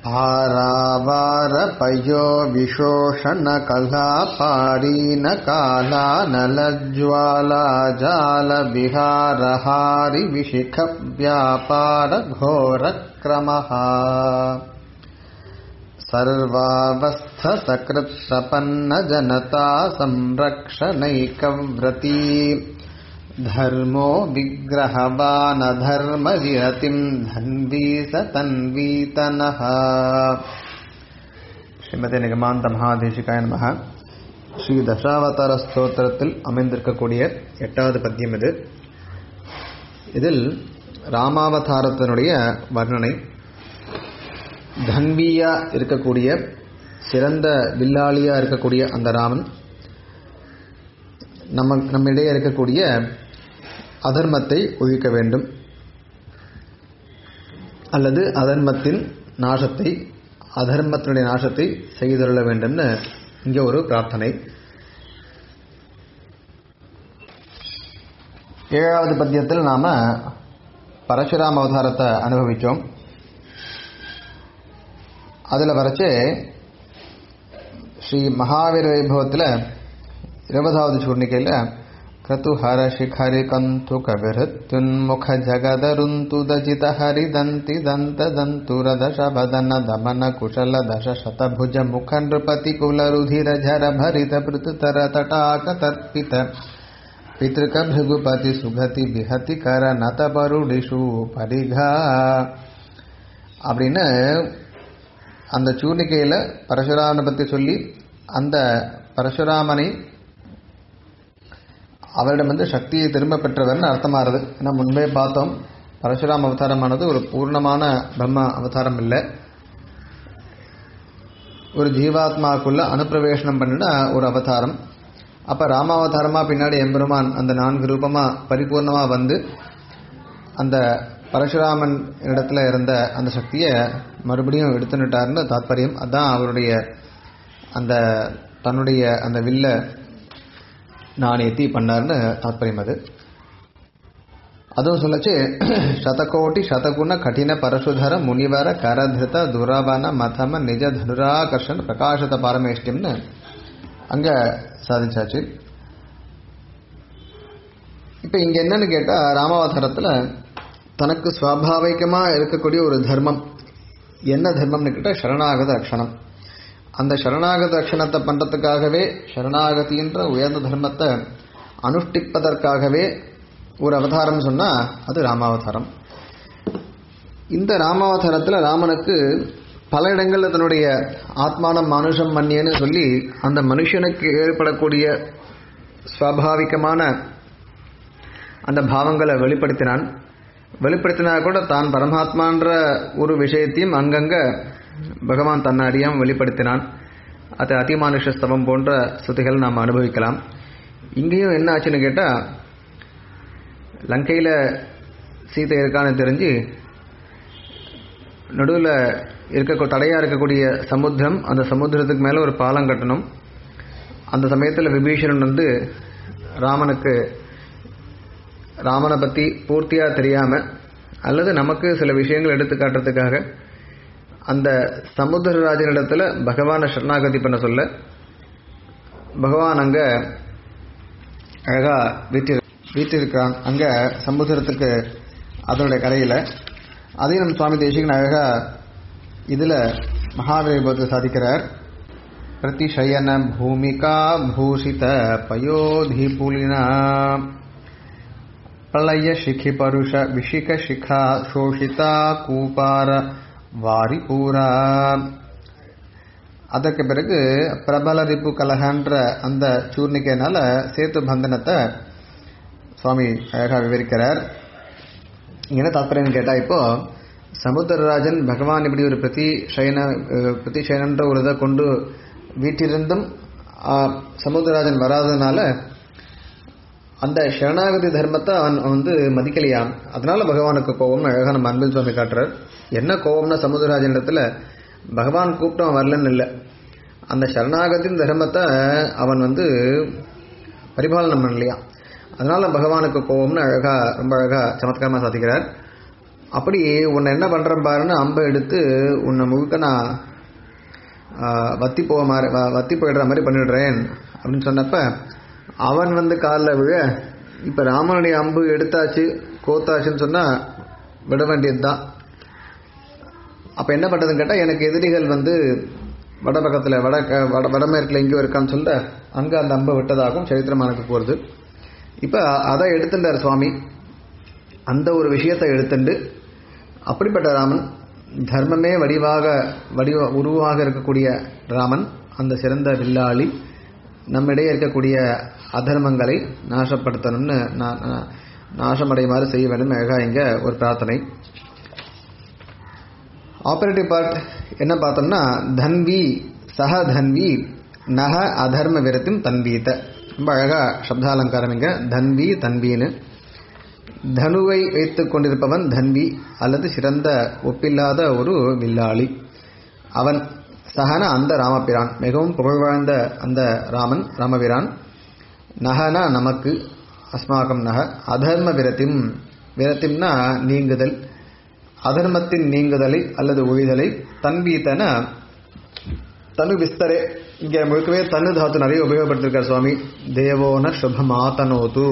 भारावारपयो विशोषणकलापारीनकालानलज्ज्वालाजालविहारहारिविशिखव्यापारघोरक्रमः सर्वावस्थसकृत्प्रपन्नजनता संरक्षणैकव्रती धर्मो विग्रहवानधर्मविरतिम् धन्वी स तन्वीतनः ஸ்ரீமதி நிகமாந்த மகாதேசிகாய நமக ஸ்ரீ தசாவதார ஸ்தோத்திரத்தில் அமைந்திருக்கக்கூடிய எட்டாவது பத்தியம் இது இதில் ராமாவதாரத்தினுடைய வர்ணனை தன்வியா இருக்கக்கூடிய சிறந்த வில்லாளியா இருக்கக்கூடிய அந்த ராமன் நம்ம நம்மிடையே இருக்கக்கூடிய அதர்மத்தை ஒழிக்க வேண்டும் அல்லது அதர்மத்தின் நாசத்தை அதர்மத்தினுடைய நாசத்தை செய்தருள வேண்டும்னு இங்கே ஒரு பிரார்த்தனை ஏழாவது பத்தியத்தில் நாம பரசுராம அவதாரத்தை அனுபவித்தோம் அதில் வரைச்சே ஸ்ரீ மகாவீர வைபவத்தில் இருபதாவது சூர்ணிக்கையில் ಕ್ರತುಹರ ಶಿಖರಿ ಕಂತು ಕವಿರುತ್ಯುನ್ಮುಖ ಜಗದರುಂತು ದಜಿತ ಹರಿದಂತಿ ದಂತ ದಂತುರ ದಶ ಬದನ ದಮನ ಕುಶಲ ದಶ ಶತಭುಜ ಮುಖ ನೃಪತಿ ಕುಲ ರುಧಿರ ಝರ ಭರಿತ ಪೃತುತರ ತಟಾಕ ತರ್ಪಿತ ಪಿತೃಕ ಭೃಗುಪತಿ ಸುಗತಿ ಬಿಹತಿ ಕರ ನತ பருடிஷு பரிகா அப்படின்னு அந்த சூர்ணிக்கையில் பரசுராமனை பற்றி சொல்லி அந்த பரசுராமனை அவரிடம் வந்து சக்தியை திரும்ப பெற்றவர்னு அர்த்தமாகுது ஏன்னா முன்பே பார்த்தோம் பரசுராம அவதாரமானது ஒரு பூர்ணமான பிரம்ம அவதாரம் இல்லை ஒரு ஜீவாத்மாக்குள்ள அனுப்பிரவேசனம் பண்ணின ஒரு அவதாரம் அப்போ ராமாவதாரமா பின்னாடி எம்பெருமான் அந்த நான்கு ரூபமா பரிபூர்ணமா வந்து அந்த பரசுராமன் இடத்துல இருந்த அந்த சக்தியை மறுபடியும் எடுத்துனுட்டார்னு தாத்பரியம் அதான் அவருடைய அந்த தன்னுடைய அந்த வில்ல நாணயத்தி பண்ணார்னு தாத்பரியம் அது அதுவும் சொல்லச்சு சதகோட்டி சதகுண கடின பரசுதர முனிவர கரதிருத துரவன மதம நிஜ தனுராகர்ஷன் பிரகாசத பாரமேஷ்டியம்னு அங்க சாதிச்சாச்சு இப்ப இங்க என்னன்னு கேட்டா ராமாவதாரத்துல தனக்கு சுவாபாவிகமா இருக்கக்கூடிய ஒரு தர்மம் என்ன தர்மம்னு கேட்டா சரணாகத அக்ஷணம் அந்த சரணாகத அக்ஷணத்தை பண்றதுக்காகவே சரணாகதின்ற உயர்ந்த தர்மத்தை அனுஷ்டிப்பதற்காகவே ஒரு அவதாரம் சொன்னா அது ராமாவதாரம் இந்த ராமாவதாரத்தில் ராமனுக்கு பல இடங்களில் தன்னுடைய ஆத்மானம் மனுஷம் மன்னியன்னு சொல்லி அந்த மனுஷனுக்கு ஏற்படக்கூடிய சுவாபாவிகமான அந்த பாவங்களை வெளிப்படுத்தினான் வெளிப்படுத்தினா கூட தான் பரமாத்மான்ற ஒரு விஷயத்தையும் அங்கங்க பகவான் தன்னை அறியாமல் வெளிப்படுத்தினான் அது அதிமானுஷ ஸ்தவம் போன்ற ஸ்துதிகள் நாம் அனுபவிக்கலாம் இங்கேயும் என்ன ஆச்சுன்னு கேட்டால் லங்கையில் சீதை இருக்கான்னு தெரிஞ்சு நடுவில் இருக்க தடையாக இருக்கக்கூடிய சமுத்திரம் அந்த சமுத்திரத்துக்கு மேலே ஒரு பாலம் கட்டணும் அந்த சமயத்தில் விபீஷணன் வந்து ராமனுக்கு ராமனை பற்றி பூர்த்தியாக தெரியாமல் அல்லது நமக்கு சில விஷயங்கள் எடுத்து காட்டுறதுக்காக அந்த சமுத்திரராஜனிடத்தில் பகவானை சரணாகதி பண்ண சொல்ல பகவான் அங்கே அழகாக வீட்டில் வீட்டிருக்கிறான் அங்கே சமுத்திரத்துக்கு அதனுடைய கரையில் அதையும் நம்ம சுவாமி தேசிகன் அழகாக இதில் மகாவிபத்தை சாதிக்கிறார் பிரதிஷயன பூமிகா பூஷித பயோதி புலினா ಪ್ರಳಯ ಶಿಖಿ ಪರುಷ ವಿಶಿಖ ಶಿಖಾ ಶೋಷಿತ ಕೂಪಾರ வாரிபூரா அதற்கு பிறகு பிரபல ரிப்பு கலகன்ற அந்த சூர்ணிக்கையினால சேத்து பந்தனத்தை சுவாமி அழகாக விவரிக்கிறார் என்ன தாத்பரியம் கேட்டால் இப்போ சமுத்திரராஜன் பகவான் இப்படி ஒரு பிரதி சயன பிரதி சயனன்ற ஒரு இதை கொண்டு வீட்டிலிருந்தும் சமுத்திரராஜன் வராததுனால அந்த சரணாகதி தர்மத்தை அவன் வந்து மதிக்கலையாம் அதனால பகவானுக்கு கோபம்னு அழகாக நம்ம அன்பில் சுவாமி காட்டுறார் என்ன கோபம்னா சமுதிரராஜன் இடத்துல பகவான் கூப்பிட்டு அவன் வரலன்னு இல்லை அந்த சரணாகத்தின் தர்மத்தை அவன் வந்து பரிபாலனம் பண்ணலையா அதனால பகவானுக்கு கோபம்னு அழகா ரொம்ப அழகா சமத்காரமாக சாதிக்கிறார் அப்படி உன்னை என்ன பண்றேன் பாருன்னு அம்பை எடுத்து உன்னை முழுக்க நான் ஆஹ், வத்தி போக மாதிரி வ- வத்தி போயிடுற மாதிரி பண்ணிடுறேன் அப்படின்னு சொன்னப்ப அவன் வந்து காலில் விழ இப்ப ராமனுடைய அம்பு எடுத்தாச்சு கோத்தாச்சுன்னு சொன்னா விட வேண்டியதுதான் அப்ப என்ன பண்றதுன்னு கேட்டா எனக்கு எதிரிகள் வந்து வட பக்கத்துல வட வட வடமேற்குல எங்கேயோ இருக்கான்னு சொல்ல அங்க அந்த அம்பை விட்டதாகவும் சரித்திரமானுக்கு போறது இப்ப அதை எடுத்துட்டார் சுவாமி அந்த ஒரு விஷயத்தை எடுத்துண்டு அப்படிப்பட்ட ராமன் தர்மமே வடிவாக வடிவ உருவாக இருக்கக்கூடிய ராமன் அந்த சிறந்த வில்லாளி நம்மிடையே இருக்கக்கூடிய அதர்மங்களை நாசப்படுத்தணும்னு நா- நா- நாசமடையுமாறு செய்ய வேண்டும் அழகா இங்க ஒரு பிரார்த்தனை ஆபரேட்டிவ் பார்ட் என்ன பார்த்தோம்னா தன்வி சக தன்வி நக அதர்ம விரத்தும் தன்வீத ரொம்ப அழகா சப்தாலங்காரம் இங்க தன்வி தன்வின்னு தனுவை வைத்துக் கொண்டிருப்பவன் தன்வி அல்லது சிறந்த ஒப்பில்லாத ஒரு வில்லாளி அவன் சகன அந்த ராமபிரான் மிகவும் புகழ்வாய்ந்த அந்த ராமன் ராமபிரான் நகனா நமக்கு அஸ்மாகம் நக அதர்ம விரத்திம் விரத்திம்னா நீங்குதல் அதர்மத்தின் நீங்குதலை அல்லது ஒழிதலை தன்வீத்தன தனு விஸ்தரே இங்க முழுக்கவே தனு தாத்து நிறைய உபயோகப்படுத்திருக்கார் சுவாமி தேவோன சுபமாத்தனோது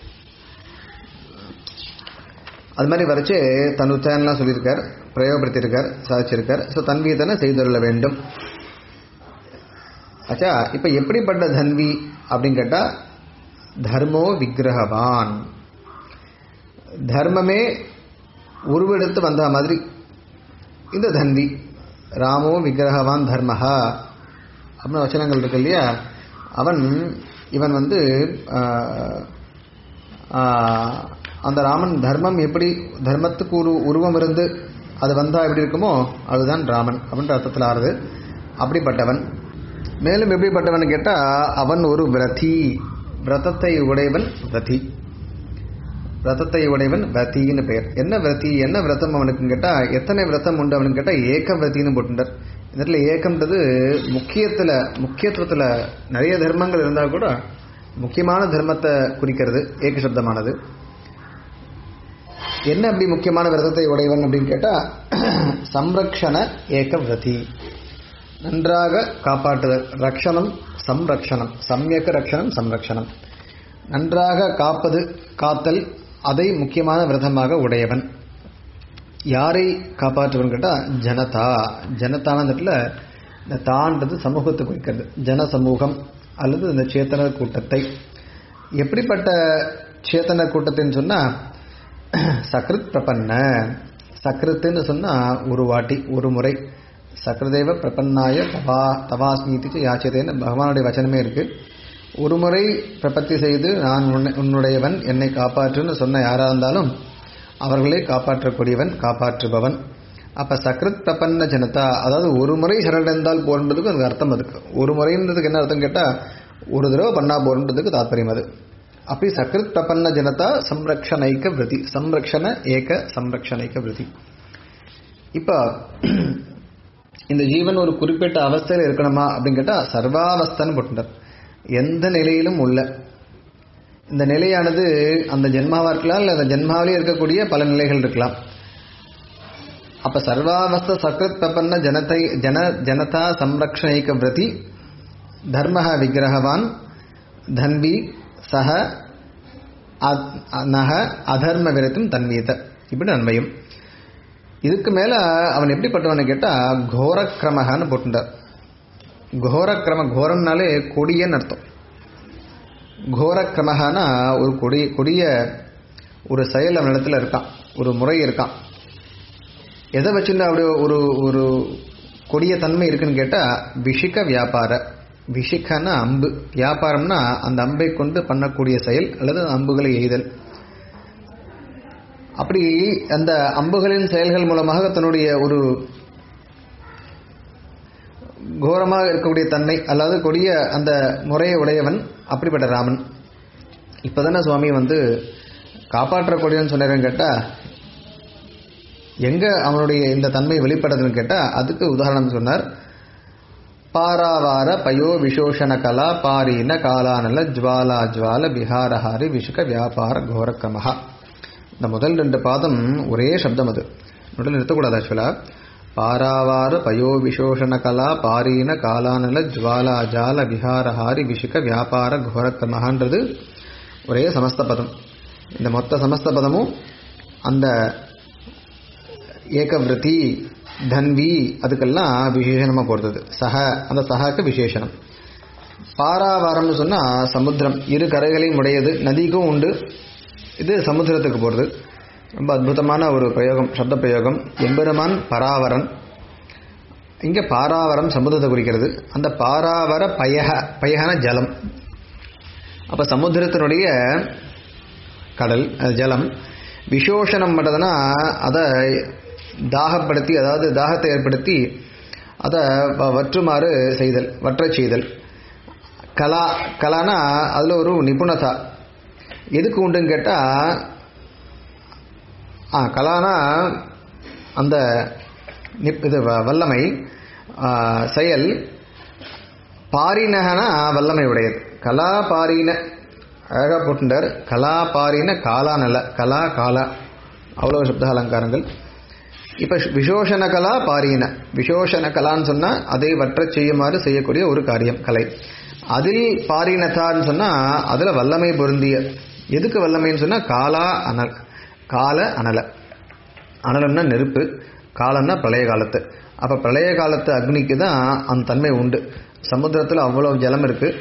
அது மாதிரி வரைச்சு தனுச்சான்லாம் சொல்லியிருக்கார் பிரயோகப்படுத்தியிருக்கார் சாதிச்சிருக்கார் ஸோ தன்வீதனை செய்துள்ள வேண்டும் ஆச்சா இப்ப எப்படிப்பட்ட தன்வி அப்படின்னு கேட்டா தர்மோ விக்கிரகவான் தர்மமே உருவெடுத்து வந்த மாதிரி இந்த தன்வி ராமோ விக்கிரகவான் தர்மஹா அப்படின்னு வச்சனங்கள் இருக்கு இல்லையா அவன் இவன் வந்து ஆஹ், ஆஹ், அந்த ராமன் தர்மம் எப்படி தர்மத்துக்கு ஒரு உருவம் இருந்து அது வந்தா எப்படி இருக்குமோ அதுதான் ராமன் அப்படின்ற அர்த்தத்தில் ஆறுது அப்படிப்பட்டவன் மேலும் எப்படிப்பட்டவன் கேட்டா அவன் ஒரு விரதி விரதத்தை உடையவன் விரதி விரதத்தை உடையவன் விரத்தின்னு பெயர் என்ன விரதி என்ன விரதம் அவனுக்கு கேட்டா எத்தனை விரதம் உண்டு அவனுக்கு கேட்டா ஏக விரத்தின்னு போட்டுட்டார் இந்த இடத்துல ஏக்கம்ன்றது முக்கியத்துல முக்கியத்துவத்துல நிறைய தர்மங்கள் இருந்தா கூட முக்கியமான தர்மத்தை குறிக்கிறது ஏக சப்தமானது என்ன அப்படி முக்கியமான விரதத்தை உடையவன் அப்படின்னு கேட்டா சம்ரக்ஷண ஏக விரதி நன்றாக காப்பாற்றுதல் ரக்ஷணம் சம்ரக்ஷணம் சம்யக்க ரக்ஷணம் சம்ரக்ஷணம் நன்றாக காப்பது காத்தல் அதை முக்கியமான விரதமாக உடையவன் யாரை காப்பாற்றுவன் கேட்டா ஜனதா ஜனதான இந்த இடத்துல இந்த தான்றது சமூகத்தை குறிக்கிறது ஜன சமூகம் அல்லது இந்த சேத்தன கூட்டத்தை எப்படிப்பட்ட சேத்தன கூட்டத்தைன்னு சொன்னா சக்ருத் பிரபன்ன சக்ருத்துன்னு சொன்னா ஒரு வாட்டி ஒரு முறை சக்ரதேவ பிரபன்னாய தவா தவாஸ்மீதி யாச்சதேன்னு பகவானுடைய வச்சனமே இருக்கு ஒரு முறை பிரபத்தி செய்து நான் உன்னை- உன்னுடையவன் என்னை காப்பாற்றுன்னு சொன்ன யாரா இருந்தாலும் அவர்களை காப்பாற்றக்கூடியவன் காப்பாற்றுபவன் அப்ப சக்ரத் பிரபன்ன ஜனதா அதாவது ஒரு முறை சரணடைந்தால் போன்றதுக்கு எனக்கு அர்த்தம் அதுக்கு ஒரு முறைன்றதுக்கு என்ன அர்த்தம் கேட்டா ஒரு தடவை பண்ணா போன்றதுக்கு தாத்பரியம் அது அப்படி சக்ரத் பிரபன்ன ஜனதா சம்ரக்ஷணைக்க விருதி சம்ரக்ஷண ஏக சம்ரக்ஷணைக்க விருதி இப்ப இந்த ஜீவன் ஒரு குறிப்பிட்ட அவஸ்தையில் இருக்கணுமா அப்படின்னு கேட்டா சர்வாவஸ்தன்னு போட்டுட்டார் எந்த நிலையிலும் உள்ள இந்த நிலையானது அந்த ஜென்மாவா இருக்கலாம் இல்ல அந்த ஜென்மாவிலே இருக்கக்கூடிய பல நிலைகள் இருக்கலாம் அப்ப சர்வாவஸ்த சக்ரத் பிரபன்ன ஜனதை ஜன ஜனதா சம்ரக்ஷணைக்க விரதி தர்ம விக்கிரகவான் தன்வி சக அத்- நக அதர்ம விரத்தும் தன்வீத இப்படி நன்மையும் இதுக்கு மேல அவன் எப்படிப்பட்டவனை கேட்டா கோரக்கிரமகன்னு போட்டுட்டார் கோரக்கிரம கோரம்னாலே கொடியன்னு அர்த்தம் கோரக்கிரமகனா ஒரு கொடி கொடிய ஒரு செயல் அவன் இடத்துல இருக்கான் ஒரு முறை இருக்கான் எதை வச்சுன்னு அப்படி ஒரு ஒரு கொடிய தன்மை இருக்குன்னு கேட்டா விஷிக வியாபார விஷிகன்னா அம்பு வியாபாரம்னா அந்த அம்பை கொண்டு பண்ணக்கூடிய செயல் அல்லது அம்புகளை எய்தல் அப்படி அந்த அம்புகளின் செயல்கள் மூலமாக தன்னுடைய ஒரு கோரமாக இருக்கக்கூடிய தன்மை அதாவது கொடிய அந்த முறையை உடையவன் அப்படிப்பட்ட ராமன் இப்பதானே சுவாமி வந்து காப்பாற்றக்கூடியவன் சொன்னாருன்னு கேட்டா எங்க அவனுடைய இந்த தன்மை வெளிப்படுதுன்னு கேட்டா அதுக்கு உதாரணம் சொன்னார் பாராவார பயோ விசோஷண கலா பாரீன காலானல ஜுவாலா ஜுவால விஹாரஹாரி விஷுக வியாபார கோரக்கிரமஹா இந்த முதல் ரெண்டு பாதம் ஒரே சப்தம் அது முதல்ல நிறுத்தக்கூடாது ஆக்சுவலா பாராவார பயோ விசோஷண கலா பாரீன காலானல ஜுவாலா ஜால விஹாரஹாரி விஷிக வியாபார கோரக்கிரமகான்றது ஒரே சமஸ்த பதம் இந்த மொத்த சமஸ்த பதமும் அந்த ஏகவிருத்தி தன்வி அதுக்கெல்லாம் விசேஷணமாக பொறுத்தது சஹ அந்த சஹாக்கு விசேஷணம் பாராவாரம்னு சொன்னா சமுத்திரம் இரு கரைகளையும் உடையது நதிக்கும் உண்டு இது சமுத்திரத்துக்கு போகிறது ரொம்ப அற்புதமான ஒரு பிரயோகம் சப்த பிரயோகம் எம்பெருமான் பராவரன் இங்கே பாராவரம் சமுத்திரத்தை குறிக்கிறது அந்த பாராவர பயக பயகன ஜலம் அப்போ சமுத்திரத்தினுடைய கடல் அது ஜலம் விசோஷனம் பண்ணுறதுனா அதை தாகப்படுத்தி அதாவது தாகத்தை ஏற்படுத்தி அதை வ- வற்றுமாறு செய்தல் வற்றச் செய்தல் கலா கலானா அதில் ஒரு நிபுணதா எதுக்கு உண்டுன்னு கேட்டால் ஆ கலானா அந்த நிப் இது வ- வல்லமை ஆ, செயல் பாரினகனா வல்லமை உடையது கலா பாரின அழகாக போட்டுட்டார் கலா பாரின காலா நல்ல கலா காலா அவ்வளோ சப்த அலங்காரங்கள் இப்போ விசோஷண கலா பாரீன விசோஷண கலான்னு சொன்னால் அதை வற்றச் செய்யுமாறு செய்யக்கூடிய ஒரு காரியம் கலை அதில் பாரீனதான்னு சொன்னால் அதில் வல்லமை பொருந்திய எதுக்கு வல்லமைன்னு சொன்னால் காலா அனல் கால அனல அனலம்னா நெருப்பு காலம்னா பழைய காலத்து அப்போ பழைய காலத்து அக்னிக்கு தான் அந்த தன்மை உண்டு சமுத்திரத்தில் அவ்வளோ ஜலம் இருக்குது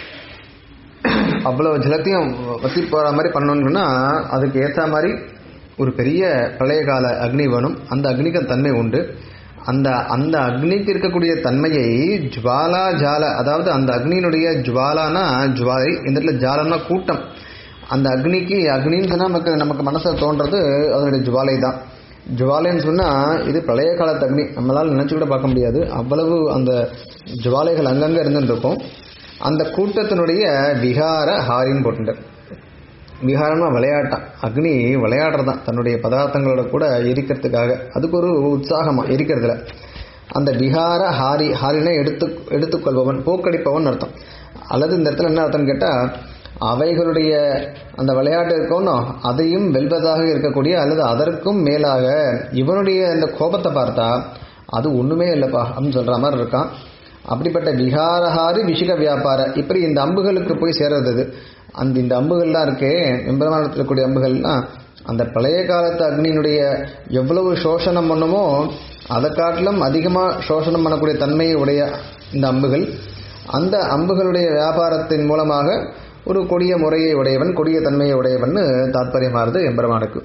அவ்வளோ ஜலத்தையும் வத்தி போகிற மாதிரி பண்ணணும்னா அதுக்கு ஏற்ற மாதிரி ஒரு பெரிய பழைய கால அக்னி வேணும் அந்த அக்னிக்கு அந்த தன்மை உண்டு அந்த அந்த அக்னிக்கு இருக்கக்கூடிய தன்மையை ஜுவாலா ஜால அதாவது அந்த அக்னியினுடைய ஜுவாலானா ஜுவாலை இந்த இடத்துல ஜாலம்னா கூட்டம் அந்த அக்னிக்கு அக்னின்னு சொன்னால் நமக்கு நமக்கு மனசில் தோன்றது அதனுடைய ஜுவாலை தான் ஜுவாலைன்னு சொன்னால் இது பழைய காலத்து அக்னி நம்மளால் நினச்சி கூட பார்க்க முடியாது அவ்வளவு அந்த ஜுவாலைகள் அங்கங்கே இருந்துட்டு இருக்கும் அந்த கூட்டத்தினுடைய விகார ஹாரின்னு போட்டுட்டார் விகாரம்னா விளையாட்டம் அக்னி விளையாடுறதான் தன்னுடைய பதார்த்தங்களோட கூட எரிக்கிறதுக்காக அதுக்கு ஒரு உற்சாகமா எரிக்கிறதுல அந்த விகார ஹாரி ஹாரினை எடுத்து எடுத்துக்கொள்பவன் போக்கடிப்பவன் அர்த்தம் அல்லது இந்த இடத்துல என்ன அர்த்தம்னு கேட்டால் அவைகளுடைய அந்த விளையாட்டு இருக்கோனோ அதையும் வெல்வதாக இருக்கக்கூடிய அல்லது அதற்கும் மேலாக இவனுடைய இந்த கோபத்தை பார்த்தா அது ஒன்றுமே இல்லைப்பா அப்படின்னு சொல்கிற மாதிரி இருக்கான் அப்படிப்பட்ட விகாரஹாரி விஷிக வியாபார இப்படி இந்த அம்புகளுக்கு போய் சேர்றது இது. அந்த இந்த அம்புகள்லாம் இருக்கே எம்பெருமானத்தில் இருக்கக்கூடிய அம்புகள்லாம் அந்த பழைய காலத்து அக்னியினுடைய எவ்வளவு சோஷணம் பண்ணுமோ அதை காட்டிலும் அதிகமாக சோஷணம் பண்ணக்கூடிய தன்மையை உடைய இந்த அம்புகள் அந்த அம்புகளுடைய வியாபாரத்தின் மூலமாக ஒரு கொடிய முறையை உடையவன் கொடிய தன்மையை உடையவன் தாத்பரியமானது எம்பெருமானுக்கு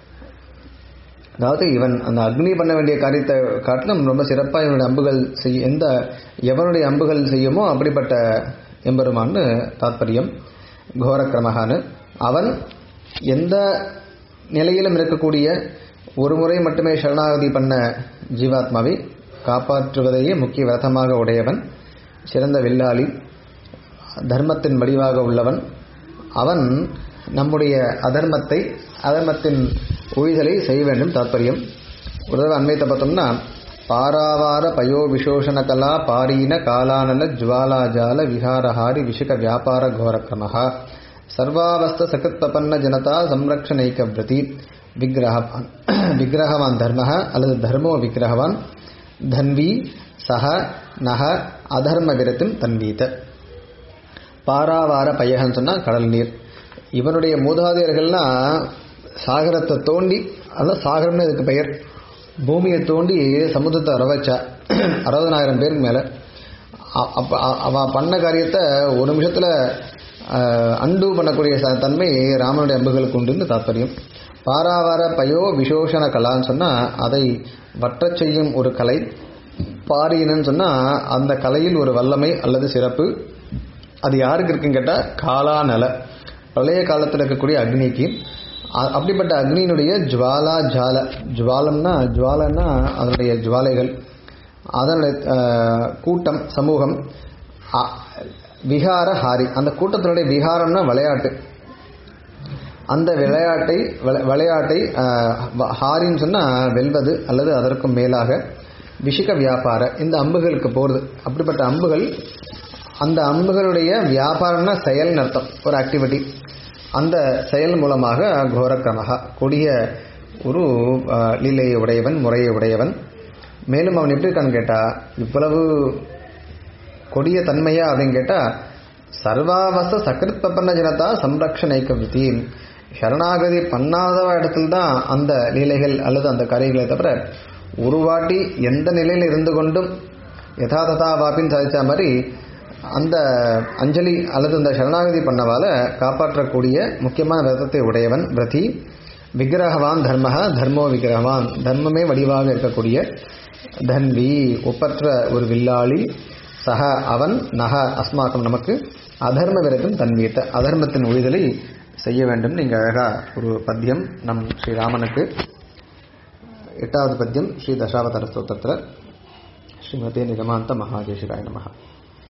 அதாவது இவன் அந்த அக்னி பண்ண வேண்டிய காரியத்தை காட்டிலும் ரொம்ப சிறப்பாக இவனுடைய அம்புகள் செய் எந்த எவனுடைய அம்புகள் செய்யுமோ அப்படிப்பட்ட எம்பெருமான்னு தாத்பரியம் கோரக்கிரமகான்னு அவன் எந்த நிலையிலும் இருக்கக்கூடிய ஒரு முறை மட்டுமே சரணாகதி பண்ண ஜீவாத்மாவை காப்பாற்றுவதையே முக்கிய விரதமாக உடையவன் சிறந்த வில்லாளி தர்மத்தின் வடிவாக உள்ளவன் அவன் நம்முடைய அதர்மத்தை அதர்மத்தின் ஒழிதலை செய்ய வேண்டும் தாற்பயம் ஒரு தடவை அண்மையத்தை பார்த்தோம்னா பாராவார பயோ விசோஷண கலா பாரீன காலானல ஜுவாலாஜால விஹாரஹாரி விஷிக வியாபார கோரக்கிரமஹா சர்வாவஸ்த சகத்பன்ன ஜனதா சம்ரக்ஷணைக்க விரதி விக்கிரகவான் விக்கிரகவான் தர்ம அல்லது தர்மோ விக்கிரகவான் தன்வி சஹ நக அதர்ம விரத்தும் தன்வீத பாராவார பையகன்னு சொன்னால் கடல் நீர் இவனுடைய மூதாதையர்கள்லாம் சாகரத்தை தோண்டி அதான் சாகரம்னு இதுக்கு பெயர் பூமியை தோண்டி சமுத்திரத்தை அரவச்சா அறுபதனாயிரம் பேருக்கு மேலே அப்போ அவன் பண்ண காரியத்தை ஒரு நிமிஷத்தில் அண்டு பண்ணக்கூடிய ச- தன்மை ராமனுடைய அம்புகளுக்கு உண்டுன்னு தாற்பயம் பாராவார பயோ விசோஷண கலான்னு சொன்னால் அதை வற்றச் செய்யும் ஒரு கலை பாரியனன்னு சொன்னால் அந்த கலையில் ஒரு வல்லமை அல்லது சிறப்பு அது யாருக்கு இருக்குன்னு கேட்டால் காலாநல பழைய காலத்தில் இருக்கக்கூடிய அக்னிக்கு அ- அப்படிப்பட்ட அக்னியினுடைய ஜுவாலா ஜால ஜுவாலம்னா ஜுவாலன்னா அதனுடைய ஜுவாலைகள் அதனுடைய அஹ், கூட்டம் சமூகம் அ- விகார ஹாரி அந்த கூட்டத்தினுடைய விகாரம்னா விளையாட்டு அந்த விளையாட்டை விளை- விளையாட்டை அஹ், வ- ஹாரின்னு சொன்னால் வெல்வது அல்லது அதற்கும் மேலாக விஷிக வியாபார இந்த அம்புகளுக்கு போகிறது அப்படிப்பட்ட அம்புகள் அந்த அம்புகளுடைய வியாபாரம்னா செயல்னு அர்த்தம் ஒரு ஆக்டிவிட்டி அந்த செயல் மூலமாக கோரக்கிரமகா கொடிய ஒரு அஹ், லீலையை உடையவன் முறையை உடையவன் மேலும் அவன் எப்படி இருக்கான்னு கேட்டா இவ்வளவு கொடிய தன்மையா அப்படின்னு கேட்டா சர்வாவச சகிருத் பிரபன்ன ஜனதா சம்ரக்ஷணைக்க விதி சரணாகதி பண்ணாத இடத்துல தான் அந்த லீலைகள் அல்லது அந்த காரியங்களை தவிர ஒரு வாட்டி எந்த நிலையில் இருந்து கொண்டும் யதா ததா வாப்பின்னு சாதிச்ச மாதிரி அந்த அஞ்சலி அல்லது அந்த சரணாகதி பண்ணவால காப்பாற்றக்கூடிய முக்கியமான விரதத்தை உடையவன் பிரதி விக்கிரகவான் தர்ம தர்மோ விக்கிரகவான் தர்மமே வடிவாக இருக்கக்கூடிய தன்வி ஒப்பற்ற ஒரு வில்லாளி சக அவன் நக அஸ்மாக்கம் நமக்கு அதர்ம விரதம் தன்வீத்த அதர்மத்தின் ஒழிதலை செய்ய வேண்டும் நீங்க அழகா ஒரு பத்தியம் நம் ஸ்ரீராமனுக்கு எட்டாவது பத்தியம் ஸ்ரீ தசாவதார ஸ்தோத்திரத்தில் ஸ்ரீமதே நிகமாந்த மகாதேசிகாய நமகா